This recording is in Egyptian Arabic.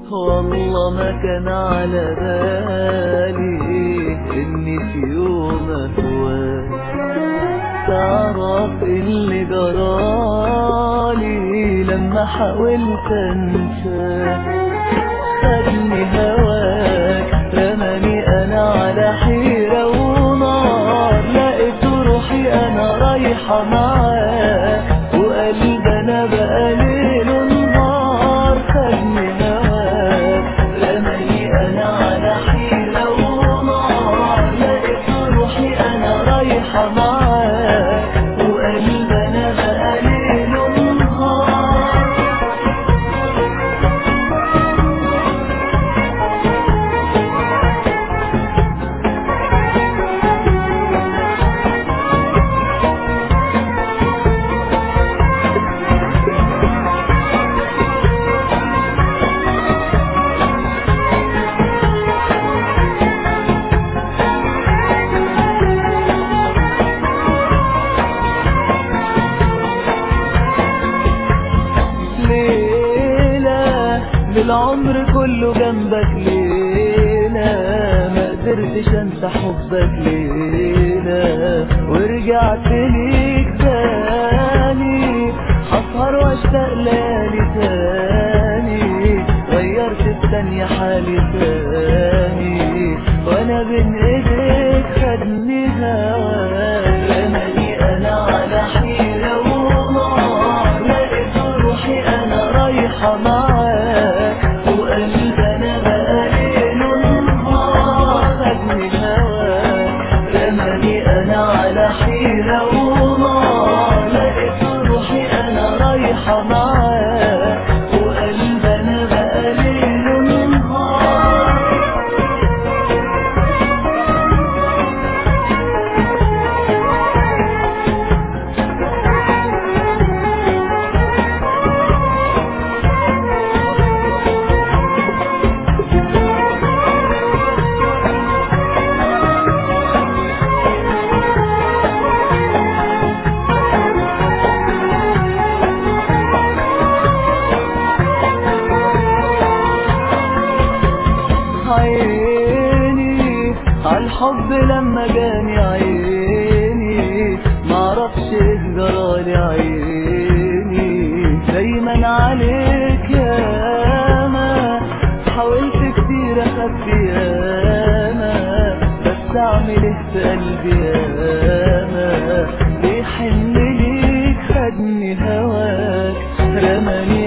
والله ما كان على بالي اني في يوم اهواك تعرف اللي جرالي لما حاولت انساك خدني هواك رماني انا على حيرة ونار لقيت روحي انا رايحة معاك وقلب انا بقى ليل ونهار خدني هواك رماني انا على حيرة ونار لقيت روحي انا رايحة معاك وقلب انا بقى ليل ونهار ليلة بالعمر كله جنبك ليلة ما قدرتش انسى حبك ليلة ورجعت ليك تاني هسهر واشتاق ليالي تاني غيرت الثانية حالي تاني وانا بين ايديك خدني هواك رماني انا على حيرة ونار لقيت روحي انا رايحة معاك وقلب انا بقى ليل ونهار خدني هواك رماني انا على حيرة ونار لقيت روحي انا رايحة معاك وقلب انا بقى ليل ونهار عيني عالحب لما جاني عيني معرفش ايه جرالي عيني دايما عليك ياما حاولت كتير اخبي ياما بس اعمل ايه في قلبي ياما بيحن ليك خدني هواك رماني